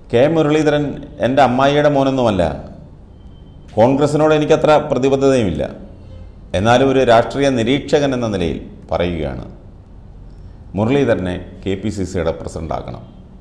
K Muraleedharan എൻ്റെ അമ്മായിയുടെ മോനൊന്നുമല്ല കോൺഗ്രസിനോട് എനിക്കത്ര പ്രതിബദ്ധതയുമില്ല എന്നാലും ഒരു രാഷ്ട്രീയ നിരീക്ഷകൻ എന്ന നിലയിൽ പറയുകയാണ് മുരളീധരനെ കെ പി സി സിയുടെ പ്രസിഡൻ്റാക്കണം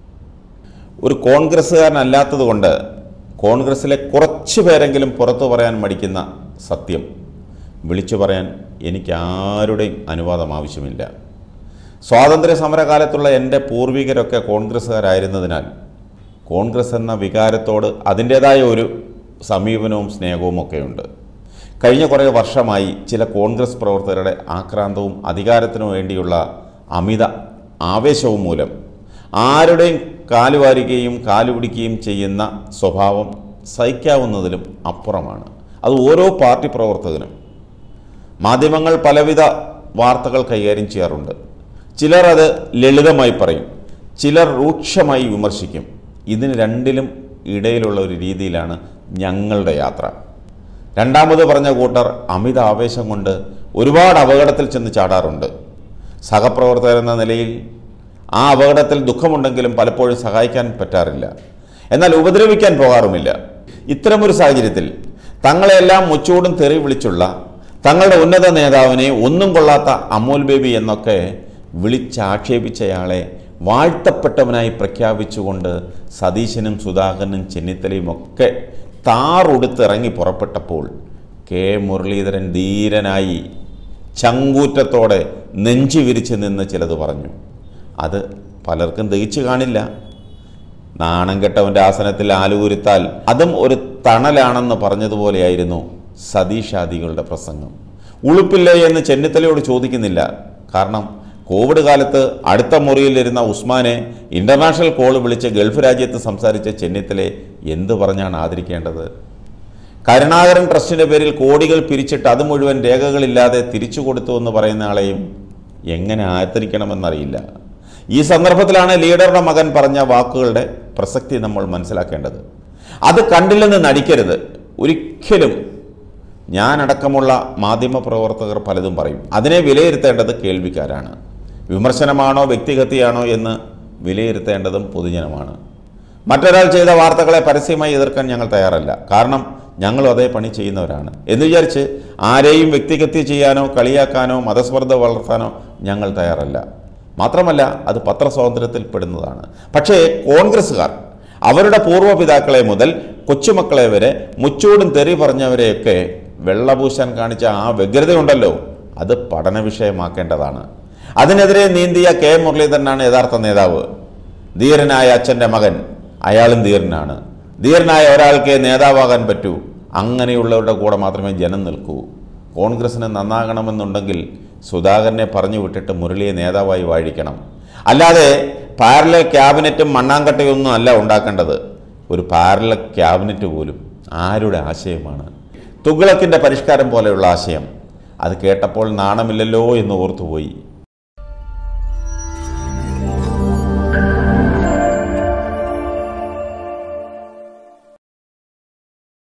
ഒരു കോൺഗ്രസ്സുകാരനല്ലാത്തതുകൊണ്ട് കോൺഗ്രസ്സിലെ കുറച്ച് പേരെങ്കിലും പുറത്തു പറയാൻ മടിക്കുന്ന സത്യം വിളിച്ചു പറയാൻ എനിക്ക് ആരുടെയും അനുവാദം ആവശ്യമില്ല സ്വാതന്ത്ര്യ സമരകാലത്തുള്ള എൻ്റെ പൂർവികരൊക്കെ കോൺഗ്രസ്സുകാരായിരുന്നതിനാൽ കോൺഗ്രസ് എന്ന വികാരത്തോട് അതിൻ്റേതായ ഒരു സമീപനവും സ്നേഹവും ഒക്കെയുണ്ട് കഴിഞ്ഞ കുറേ വർഷമായി ചില കോൺഗ്രസ് പ്രവർത്തകരുടെ ആക്രാന്തവും അധികാരത്തിനു വേണ്ടിയുള്ള അമിത ആവേശവും മൂലം ആരുടെയും കാലുവാരുകയും കാലുപിടിക്കുകയും ചെയ്യുന്ന സ്വഭാവം സഹിക്കാവുന്നതിലും അപ്പുറമാണ് അത് ഓരോ പാർട്ടി പ്രവർത്തകനും മാധ്യമങ്ങൾ പലവിധ വാർത്തകൾ കൈകാര്യം ചെയ്യാറുണ്ട് ചിലർ അത് ലളിതമായി പറയും ചിലർ രൂക്ഷമായി വിമർശിക്കും ഇതിന് രണ്ടിലും ഇടയിലുള്ള ഒരു രീതിയിലാണ് ഞങ്ങളുടെ യാത്ര രണ്ടാമത് പറഞ്ഞ കൂട്ടർ അമിത ആവേശം കൊണ്ട് ഒരുപാട് അപകടത്തിൽ ചെന്ന് ചാടാറുണ്ട് സഹപ്രവർത്തകർ എന്ന നിലയിൽ ആ അപകടത്തിൽ ദുഃഖമുണ്ടെങ്കിലും പലപ്പോഴും സഹായിക്കാൻ പറ്റാറില്ല എന്നാൽ ഉപദ്രവിക്കാൻ പോകാറുമില്ല ഇത്തരമൊരു സാഹചര്യത്തിൽ തങ്ങളെല്ലാം മുച്ചൂടും തെറി വിളിച്ചുള്ള തങ്ങളുടെ ഉന്നത നേതാവിനെ ഒന്നും കൊള്ളാത്ത അമോൽ ബേബി എന്നൊക്കെ വിളിച്ചാക്ഷേപിച്ചയാളെ വാഴ്ത്തപ്പെട്ടവനായി പ്രഖ്യാപിച്ചുകൊണ്ട് സതീശനും സുധാകരനും ചെന്നിത്തലയും ഒക്കെ താറുടുത്തിറങ്ങി പുറപ്പെട്ടപ്പോൾ കെ മുരളീധരൻ ധീരനായി ചങ്കൂറ്റത്തോടെ നെഞ്ചു വിരിച്ച് നിന്ന് ചിലത് പറഞ്ഞു അത് പലർക്കും ദഹിച്ചു കാണില്ല നാണം കെട്ടവൻ്റെ ആസനത്തിൽ ആലുകുരുത്താൽ അതും ഒരു തണലാണെന്ന് പറഞ്ഞതുപോലെയായിരുന്നു സതീഷാദികളുടെ പ്രസംഗം ഉളുപ്പില്ലേ എന്ന് ചെന്നിത്തലയോട് ചോദിക്കുന്നില്ല കാരണം കോവിഡ് കാലത്ത് അടുത്ത മുറിയിലിരുന്ന ഉസ്മാനെ ഇൻ്റർനാഷണൽ കോൾ വിളിച്ച് ഗൾഫ് രാജ്യത്ത് സംസാരിച്ച ചെന്നിത്തലയെ എന്ത് പറഞ്ഞാണ് ആദരിക്കേണ്ടത് കരുണാകരൻ ട്രസ്റ്റിൻ്റെ പേരിൽ കോടികൾ പിരിച്ചിട്ട് അത് മുഴുവൻ രേഖകളില്ലാതെ തിരിച്ചു കൊടുത്തു എന്ന് പറയുന്ന ആളെയും എങ്ങനെ ആദരിക്കണമെന്നറിയില്ല ഈ സന്ദർഭത്തിലാണ് ലീഡറുടെ മകൻ പറഞ്ഞ വാക്കുകളുടെ പ്രസക്തി നമ്മൾ മനസ്സിലാക്കേണ്ടത് അത് കണ്ടില്ലെന്ന് നടിക്കരുത് ഒരിക്കലും ഞാനടക്കമുള്ള മാധ്യമപ്രവർത്തകർ പലതും പറയും അതിനെ വിലയിരുത്തേണ്ടത് കേൾവിക്കാരാണ് വിമർശനമാണോ വ്യക്തിഹത്യയാണോ എന്ന് വിലയിരുത്തേണ്ടതും പൊതുജനമാണ് മറ്റൊരാൾ ചെയ്ത വാർത്തകളെ പരസ്യമായി എതിർക്കാൻ ഞങ്ങൾ തയ്യാറല്ല കാരണം ഞങ്ങളും അതേ പണി ചെയ്യുന്നവരാണ് എന്ന് വിചാരിച്ച് ആരെയും വ്യക്തിഹത്യ ചെയ്യാനോ കളിയാക്കാനോ മതസ്പർദ്ധ വളർത്താനോ ഞങ്ങൾ തയ്യാറല്ല മാത്രമല്ല അത് പത്രസ്വാതന്ത്ര്യത്തിൽ പെടുന്നതാണ് പക്ഷേ കോൺഗ്രസ്സുകാർ അവരുടെ പൂർവ്വപിതാക്കളെ മുതൽ കൊച്ചുമക്കളെ വരെ മുച്ചൂടും തെറി പറഞ്ഞവരെയൊക്കെ വെള്ളപൂശാൻ കാണിച്ച ആ വ്യഗ്രതയുണ്ടല്ലോ അത് പഠന വിഷയമാക്കേണ്ടതാണ് അതിനെതിരെ നീന്തിയ കെ മുരളീധരനാണ് യഥാർത്ഥ നേതാവ് ധീരനായ അച്ഛൻ്റെ മകൻ അയാളും ധീരനാണ് ധീരനായ ഒരാൾക്ക് നേതാവാകാൻ പറ്റൂ അങ്ങനെയുള്ളവരുടെ കൂടെ മാത്രമേ ജനം നിൽക്കൂ കോൺഗ്രസ്സിന് നന്നാകണമെന്നുണ്ടെങ്കിൽ സുധാകരനെ പറഞ്ഞു വിട്ടിട്ട് മുരളിയെ നേതാവായി വാഴിക്കണം അല്ലാതെ പാരലൽ ക്യാബിനറ്റും മണ്ണാങ്കട്ടയൊന്നും അല്ല ഉണ്ടാക്കേണ്ടത് ഒരു പാരലൽ ക്യാബിനറ്റ് പോലും ആരുടെ ആശയമാണ് തുഗ്ലക്കിൻ്റെ പരിഷ്കാരം പോലെയുള്ള ആശയം അത് കേട്ടപ്പോൾ നാണമില്ലല്ലോ എന്ന് ഓർത്തുപോയി